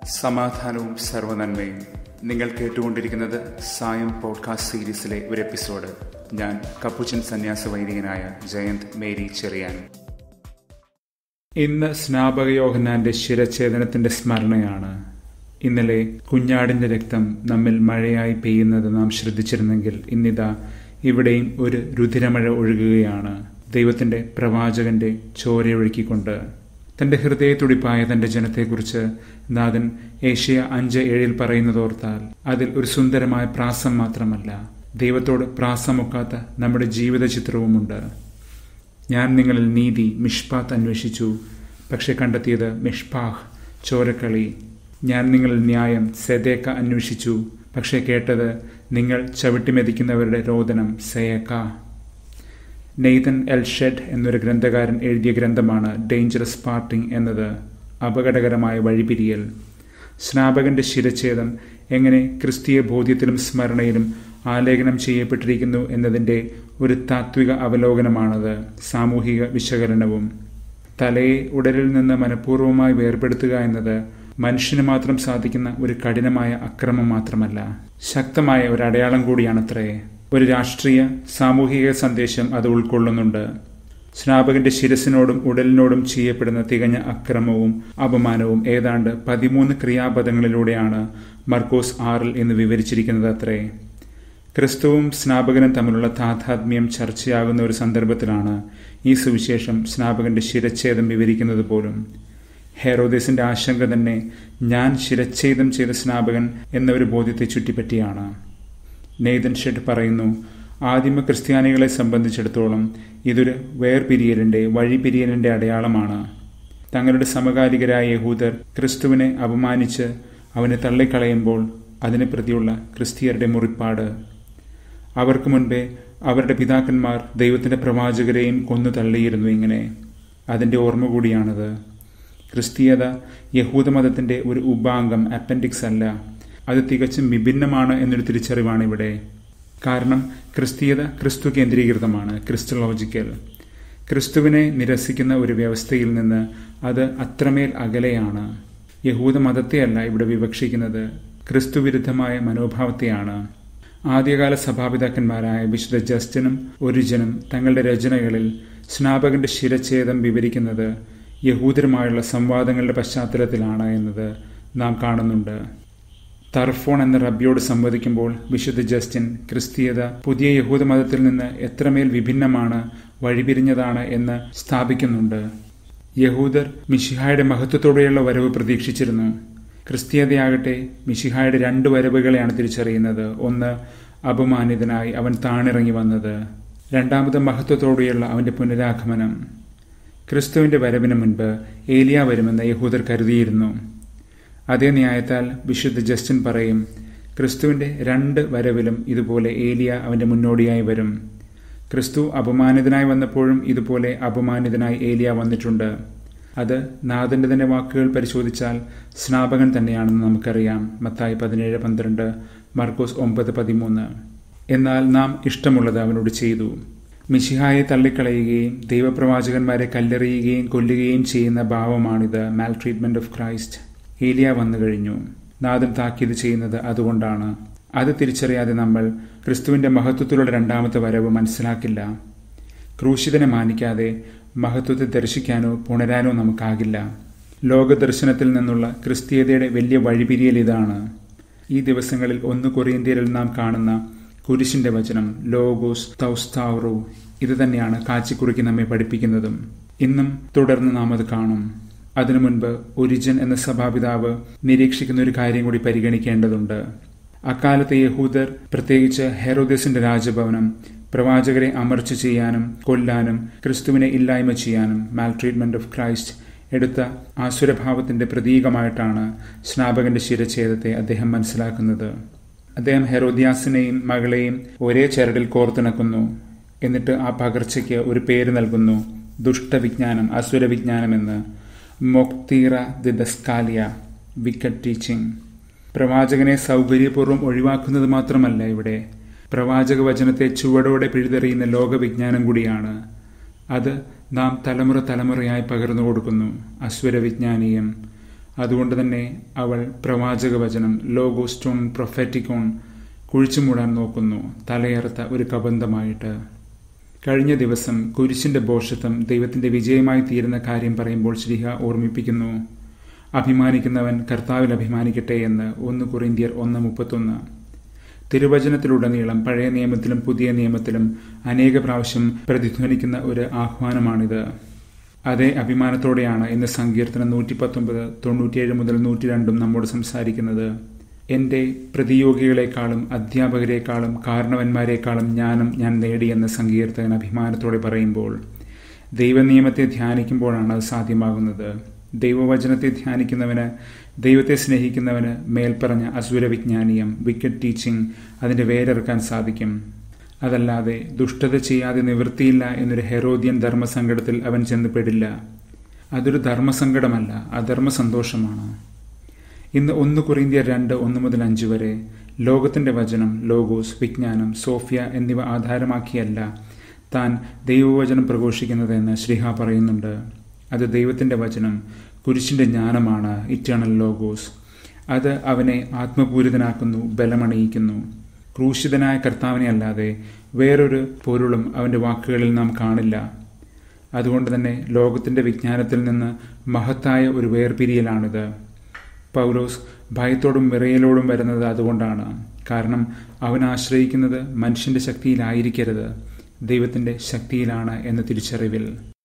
സമാധാനവും സർവനന്മയും നിങ്ങൾ കേട്ടുകൊണ്ടിരിക്കുന്നത് സായം പോഡ്കാസ്റ്റ് സീരീസിലെ ഒരു എപ്പിസോഡ് ഞാൻ കപ്പുച്ചൻ സന്യാസ വൈദികനായ ജയന്ത് മേരി ചെറിയാൻ ഇന്ന് സ്നാപക യോഹന്നാന്റെ ശിരഛേദനത്തിന്റെ സ്മരണയാണ് ഇന്നലെ കുഞ്ഞാടിന്റെ രക്തം നമ്മിൽ മഴയായി പെയ്യുന്നത് നാം ശ്രദ്ധിച്ചിരുന്നെങ്കിൽ ഇന്നിതാ ഇവിടെയും ഒരു രുധിരമഴ ഒഴുകുകയാണ് ദൈവത്തിന്റെ പ്രവാചകന്റെ ചോരയൊഴുക്കിക്കൊണ്ട് തന്റെ ഹൃദയത്തുടിപ്പായ തന്റെ ജനത്തെക്കുറിച്ച് നാഥൻ ഏഷ്യ അഞ്ച് ഏഴിൽ പറയുന്നതോർത്താൽ അതിൽ ഒരു സുന്ദരമായ പ്രാസം മാത്രമല്ല ദൈവത്തോട് പ്രാസമൊക്കാത്ത നമ്മുടെ ജീവിത ചിത്രവുമുണ്ട് ഞാൻ നിങ്ങളിൽ നീതി മിഷ്പാത്ത് അന്വേഷിച്ചു പക്ഷെ കണ്ടെത്തിയത് മിഷ്പാഹ് ചോരക്കളി ഞാൻ നിങ്ങളിൽ ന്യായം സെദേക്ക അന്വേഷിച്ചു പക്ഷെ കേട്ടത് നിങ്ങൾ ചവിട്ടിമെതിക്കുന്നവരുടെ രോദനം സെയക്ക നെയ്തൻ എൽ ഷെഡ് എന്നൊരു ഗ്രന്ഥകാരൻ എഴുതിയ ഗ്രന്ഥമാണ് ഡേഞ്ചറസ് പാർട്ടിംഗ് എന്നത് അപകടകരമായ വഴിപിരിയൽ സ്നാപകന്റെ ശിരച്ഛേദം എങ്ങനെ ക്രിസ്തീയ ബോധ്യത്തിലും സ്മരണയിലും ആലേഖനം ചെയ്യപ്പെട്ടിരിക്കുന്നു എന്നതിൻ്റെ ഒരു താത്വിക അവലോകനമാണത് സാമൂഹിക വിശകലനവും തലയെ ഉടലിൽ നിന്ന് മനഃപൂർവ്വമായി വേർപെടുത്തുക എന്നത് മനുഷ്യന് മാത്രം സാധിക്കുന്ന ഒരു കഠിനമായ അക്രമം മാത്രമല്ല ശക്തമായ ഒരു അടയാളം കൂടിയാണത്രേ ഒരു രാഷ്ട്രീയ സാമൂഹിക സന്ദേശം അത് ഉൾക്കൊള്ളുന്നുണ്ട് സ്നാപകന്റെ ശിരസിനോടും ഉടലിനോടും ചെയ്യപ്പെടുന്ന തികഞ്ഞ അക്രമവും അപമാനവും ഏതാണ്ട് പതിമൂന്ന് ക്രിയാപദങ്ങളിലൂടെയാണ് മർക്കോസ് ആറിൽ എന്ന് വിവരിച്ചിരിക്കുന്നത് അത്രേ ക്രിസ്തുവും സ്നാപകനും തമ്മിലുള്ള താതാത്മ്യം ചർച്ചയാകുന്ന ഒരു സന്ദർഭത്തിലാണ് ഈ സുവിശേഷം സ്നാപകന്റെ ശിരച്ഛേദം വിവരിക്കുന്നത് പോലും ഹെറോദേസിന്റെ ആശങ്ക തന്നെ ഞാൻ ശിരച്ഛേദം ചെയ്ത സ്നാപകൻ എന്ന ഒരു ബോധ്യത്തെ ചുറ്റിപ്പറ്റിയാണ് നെയ്തൻ ഷെഡ് പറയുന്നു ആദിമ ക്രിസ്ത്യാനികളെ സംബന്ധിച്ചിടത്തോളം ഇതൊരു വേർപിരിയലിന്റെ വഴിപിരിയലിന്റെ അടയാളമാണ് തങ്ങളുടെ സമകാലികരായ യഹൂദർ ക്രിസ്തുവിനെ അപമാനിച്ച് അവനെ തള്ളിക്കളയുമ്പോൾ അതിനെ പ്രതിയുള്ള ക്രിസ്തീയരുടെ മുറിപ്പാട് അവർക്ക് മുൻപേ അവരുടെ പിതാക്കന്മാർ ദൈവത്തിന്റെ പ്രവാചകരെയും കൊന്നു തള്ളിയിരുന്നു ഇങ്ങനെ അതിന്റെ ഓർമ്മ കൂടിയാണത് ക്രിസ്തീയത യഹൂദമതത്തിന്റെ ഒരു ഉപാംഗം അപ്പൻഡിക്സ് അല്ല അത് തികച്ചും വിഭിന്നമാണ് എന്നൊരു തിരിച്ചറിവാണ് ഇവിടെ കാരണം ക്രിസ്തീയത ക്രിസ്തു കേന്ദ്രീകൃതമാണ് ക്രിസ്റ്റോളജിക്കൽ ക്രിസ്തുവിനെ നിരസിക്കുന്ന ഒരു വ്യവസ്ഥയിൽ നിന്ന് അത് അത്രമേൽ അകലെയാണ് യഹൂദ മതത്തെയല്ല ഇവിടെ വിവക്ഷിക്കുന്നത് ക്രിസ്തുവിരുദ്ധമായ മനോഭാവത്തെയാണ് ആദ്യകാല സഭാപിതാക്കന്മാരായ വിശുദ്ധ ജസ്റ്റിനും ഒരിജനും തങ്ങളുടെ രചനകളിൽ സ്നാപകന്റെ ശിരച്ഛേദം വിവരിക്കുന്നത് യഹൂദരുമായുള്ള സംവാദങ്ങളുടെ പശ്ചാത്തലത്തിലാണ് എന്നത് നാം കാണുന്നുണ്ട് തർഫോൺ എന്ന റബ്ബിയോട് സംവദിക്കുമ്പോൾ വിശുദ്ധ ജസ്റ്റിൻ ക്രിസ്തീയത പുതിയ യഹൂദ മതത്തിൽ നിന്ന് എത്രമേൽ വിഭിന്നമാണ് വഴിപിരിഞ്ഞതാണ് എന്ന് സ്ഥാപിക്കുന്നുണ്ട് യഹൂദർ മിഷിഹായുടെ മഹത്വത്തോടെയുള്ള വരവ് പ്രതീക്ഷിച്ചിരുന്നു ക്രിസ്തീയതയാകട്ടെ മിഷിഹായുടെ രണ്ട് വരവുകളെയാണ് തിരിച്ചറിയുന്നത് ഒന്ന് അപമാനിതനായി അവൻ താണിറങ്ങി വന്നത് രണ്ടാമത് മഹത്വത്തോടെയുള്ള അവന്റെ പുനരാഗമനം ക്രിസ്തുവിന്റെ വരവിന് മുൻപ് ഏലിയ വരുമെന്ന് യഹൂദർ കരുതിയിരുന്നു അതേ ന്യായത്താൽ വിശുദ്ധ ജസ്റ്റിൻ പറയും ക്രിസ്തുവിന്റെ രണ്ട് വരവിലും ഇതുപോലെ ഏലിയ അവന്റെ മുന്നോടിയായി വരും ക്രിസ്തു അപമാനിതനായി വന്നപ്പോഴും ഇതുപോലെ അപമാനിതനായി ഏലിയ വന്നിട്ടുണ്ട് അത് നാഥന്റെ തന്നെ വാക്കുകൾ പരിശോധിച്ചാൽ സ്നാപകൻ തന്നെയാണെന്ന് നമുക്കറിയാം മത്തായി പതിനേഴ് പന്ത്രണ്ട് മർക്കോസ് ഒമ്പത് പതിമൂന്ന് എന്നാൽ നാം ഇഷ്ടമുള്ളത് അവനോട് ചെയ്തു മിഷിഹായെ തള്ളിക്കളയുകയും ദൈവപ്രവാചകന്മാരെ കല്ലെറിയുകയും കൊല്ലുകയും ചെയ്യുന്ന ഭാവമാണിത് മാൽ ട്രീറ്റ്മെന്റ് ഓഫ് ക്രൈസ്റ്റ് ഏലിയ വന്നു കഴിഞ്ഞു നാഥൻ താക്കീത് ചെയ്യുന്നത് അതുകൊണ്ടാണ് അത് തിരിച്ചറിയാതെ നമ്മൾ ക്രിസ്തുവിന്റെ മഹത്വത്തിലുള്ള രണ്ടാമത്തെ വരവ് മനസ്സിലാക്കില്ല ക്രൂശിതനെ മാനിക്കാതെ മഹത്വത്തെ ദർശിക്കാനോ പുണരാനോ നമുക്കാകില്ല ലോകദർശനത്തിൽ നിന്നുള്ള ക്രിസ്തീയതയുടെ വലിയ വഴിപിരിയൽ ഇതാണ് ഈ ദിവസങ്ങളിൽ ഒന്ന് കൊറിയന്ത്യരിൽ നാം കാണുന്ന കുരിശിന്റെ വചനം ലോഗോസ് തൗസ്താവറു ഇത് തന്നെയാണ് കാച്ചിക്കുറിക്ക് നമ്മെ പഠിപ്പിക്കുന്നതും ഇന്നും തുടർന്ന് നാം അത് കാണും അതിനു മുൻപ് ഒരിജൻ എന്ന സഭാപിതാവ് നിരീക്ഷിക്കുന്ന ഒരു കാര്യം കൂടി പരിഗണിക്കേണ്ടതുണ്ട് അക്കാലത്തെ യഹൂദർ പ്രത്യേകിച്ച് ഹെറോദസിന്റെ രാജഭവനം പ്രവാചകരെ അമർച്ച ചെയ്യാനും കൊല്ലാനും ക്രിസ്തുവിനെ ഇല്ലായ്മ ചെയ്യാനും മാൽ ട്രീറ്റ്മെന്റ് ഓഫ് ക്രൈസ്റ്റ് എടുത്ത ആസുരഭാവത്തിന്റെ പ്രതീകമായിട്ടാണ് സ്നാപകന്റെ ശിരച്ഛേദത്തെ അദ്ദേഹം മനസ്സിലാക്കുന്നത് അദ്ദേഹം ഹെറോദ്യാസിനെയും മകളെയും ഒരേ ചരടിൽ കോർത്തിണക്കുന്നു എന്നിട്ട് ആ പകർച്ചയ്ക്ക് ഒരു പേര് നൽകുന്നു ദുഷ്ടവിജ്ഞാനം അസുരവിജ്ഞാനം എന്ന് മൊക്തീറ ദി ദസ്കാലിയ വിക്കറ്റ് ടീച്ചിങ് പ്രവാചകനെ സൗകര്യപൂർവ്വം ഒഴിവാക്കുന്നത് മാത്രമല്ല ഇവിടെ പ്രവാചക വചനത്തെ ചുവടോടെ പിഴുതെറിയുന്ന ലോകവിജ്ഞാനം കൂടിയാണ് അത് നാം തലമുറ തലമുറയായി പകർന്നു കൊടുക്കുന്നു അസ്വരവിജ്ഞാനീയം അതുകൊണ്ട് തന്നെ അവൾ പ്രവാചക വചനം ലോഗോസ്റ്റോൺ പ്രൊഫറ്റിക്കോൺ കുഴിച്ചു മൂടാൻ നോക്കുന്നു തലയറുത്ത ഒരു കബന്ധമായിട്ട് കഴിഞ്ഞ ദിവസം കുരിശിന്റെ ബോഷത്വം ദൈവത്തിന്റെ വിജയമായി തീരുന്ന കാര്യം പറയുമ്പോൾ ശ്രീഹ ഓർമ്മിപ്പിക്കുന്നു അഭിമാനിക്കുന്നവൻ കർത്താവിൽ അഭിമാനിക്കട്ടെ എന്ന് ഒന്ന് കുറിന്തിയർ ഒന്ന് മുപ്പത്തൊന്ന് തിരുവചനത്തിലുടനീളം പഴയ നിയമത്തിലും പുതിയ നിയമത്തിലും അനേക പ്രാവശ്യം പ്രതിധ്വനിക്കുന്ന ഒരു ആഹ്വാനമാണിത് അതേ അഭിമാനത്തോടെയാണ് ഇന്ന് സങ്കീർത്തനം നൂറ്റി പത്തൊമ്പത് തൊണ്ണൂറ്റിയേഴ് മുതൽ നൂറ്റി രണ്ടും നമ്മോട് സംസാരിക്കുന്നത് എൻ്റെ പ്രതിയോഗികളെക്കാളും അധ്യാപകരെക്കാളും കാരണവന്മാരെക്കാളും ജ്ഞാനം ഞാൻ നേടിയെന്ന് സങ്കീർത്തകൻ അഭിമാനത്തോടെ പറയുമ്പോൾ ദൈവനിയമത്തെ ധ്യാനിക്കുമ്പോഴാണ് അത് സാധ്യമാകുന്നത് ദൈവവചനത്തെ ധ്യാനിക്കുന്നവന് ദൈവത്തെ സ്നേഹിക്കുന്നവന് മേൽപ്പറഞ്ഞ അസുര വിജ്ഞാനീയം വിക്കറ്റ് ടീച്ചിങ് അതിൻ്റെ വേരെറുക്കാൻ സാധിക്കും അതല്ലാതെ ദുഷ്ടത ചെയ്യാതെ നിവൃത്തിയില്ല എന്നൊരു ഹെറോദ്യൻ ധർമ്മസങ്കടത്തിൽ അവൻ ചെന്നുപെടില്ല അതൊരു ധർമ്മസങ്കടമല്ല അധർമ്മ സന്തോഷമാണ് ഇന്ന് ഒന്ന് കുറിന്തിയ രണ്ട് ഒന്ന് മുതൽ അഞ്ച് വരെ ലോകത്തിന്റെ വചനം ലോഗോസ് വിജ്ഞാനം സോഫിയ എന്നിവ ആധാരമാക്കിയല്ല താൻ ദൈവവചനം പ്രഘോഷിക്കുന്നതെന്ന് ശ്രീഹ പറയുന്നുണ്ട് അത് ദൈവത്തിന്റെ വചനം കുരിശിന്റെ ജ്ഞാനമാണ് ഇറ്റേണൽ ലോഗോസ് അത് അവനെ ആത്മപൂരിതനാക്കുന്നു ബലമണിയിക്കുന്നു ക്രൂശിതനായ കർത്താവിനെ അല്ലാതെ വേറൊരു പൊരുളും അവന്റെ വാക്കുകളിൽ നാം കാണില്ല അതുകൊണ്ട് തന്നെ ലോകത്തിന്റെ വിജ്ഞാനത്തിൽ നിന്ന് മഹത്തായ ഒരു വേർപിരിയലാണിത് പൗലോസ് ഭയത്തോടും വിറയലോടും വരുന്നത് അതുകൊണ്ടാണ് കാരണം അവൻ ആശ്രയിക്കുന്നത് മനുഷ്യന്റെ ശക്തിയിലായിരിക്കരുത് ദൈവത്തിന്റെ ശക്തിയിലാണ് എന്ന തിരിച്ചറിവിൽ